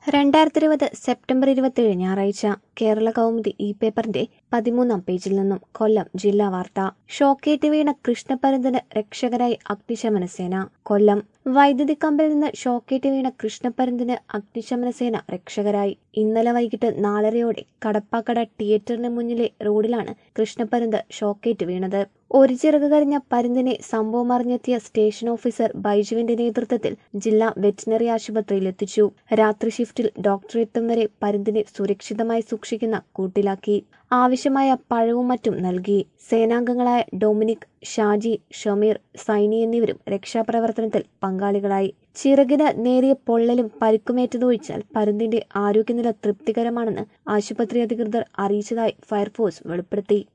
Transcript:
രണ്ടായിരത്തി ഇരുപത് സെപ്റ്റംബർ ഇരുപത്തിയേഴ് ഞായറാഴ്ച കേരള കൗമുദി ഈ പേപ്പറിന്റെ പതിമൂന്നാം പേജിൽ നിന്നും കൊല്ലം ജില്ലാ വാർത്ത ഷോക്കേറ്റ് വീണ കൃഷ്ണപരുന്തിന് രക്ഷകരായി അഗ്നിശമന സേന കൊല്ലം വൈദ്യുതി കമ്പിൽ നിന്ന് ഷോക്കേറ്റ് വീണ കൃഷ്ണപരുന്തിന് അഗ്നിശമന സേന രക്ഷകരായി ഇന്നലെ വൈകിട്ട് നാലരയോടെ കടപ്പാക്കട തിയേറ്ററിന് മുന്നിലെ റോഡിലാണ് കൃഷ്ണപരുന്ത് ഷോക്കേറ്റ് വീണത് ഒരു ചിറക് കരിഞ്ഞ പരുന്തിനെ സംഭവം അറിഞ്ഞെത്തിയ സ്റ്റേഷൻ ഓഫീസർ ബൈജുവിന്റെ നേതൃത്വത്തിൽ ജില്ലാ വെറ്റിനറി ആശുപത്രിയിൽ എത്തിച്ചു രാത്രി ഷിഫ്റ്റിൽ ഡോക്ടർ എത്തും വരെ പരുന്തിനെ സുരക്ഷിതമായി സൂക്ഷിക്കുന്ന കൂട്ടിലാക്കി ആവശ്യമായ പഴവും മറ്റും നൽകി സേനാംഗങ്ങളായ ഡൊമിനിക് ഷാജി ഷമീർ സൈനി എന്നിവരും രക്ഷാപ്രവർത്തനത്തിൽ പങ്കാളികളായി ചിറകിന് നേരിയ പൊള്ളലും പരിക്കുമേറ്റതൊഴിച്ചാൽ പരുന്തിന്റെ ആരോഗ്യനില തൃപ്തികരമാണെന്ന് ആശുപത്രി അധികൃതർ അറിയിച്ചതായി ഫയർഫോഴ്സ് വെളിപ്പെടുത്തി